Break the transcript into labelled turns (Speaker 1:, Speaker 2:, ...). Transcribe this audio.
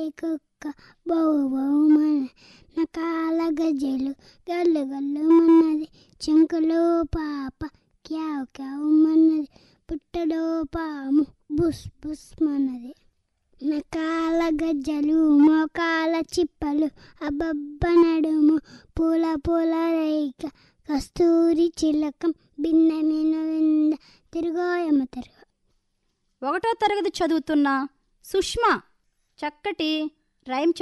Speaker 1: కుక్క బౌ బౌమన నకాల గజ్జలు గల్లు గల్లు మన్నది చెంకులో పాప క్యావ్ క్యావ్ మన్నది పుట్టలో పాము బుస్ బుస్ మన్నది నకాల గజ్జలు మోకాల చిప్పలు అబ్బబ్బ నడుము పూల పూల రేఖ కస్తూరి చిలకం బిన్న మిన వింద తిరుగోయమ తిరుగు
Speaker 2: ఒకటో తరగతి చదువుతున్న సుష్మా చక్కటి రైమ్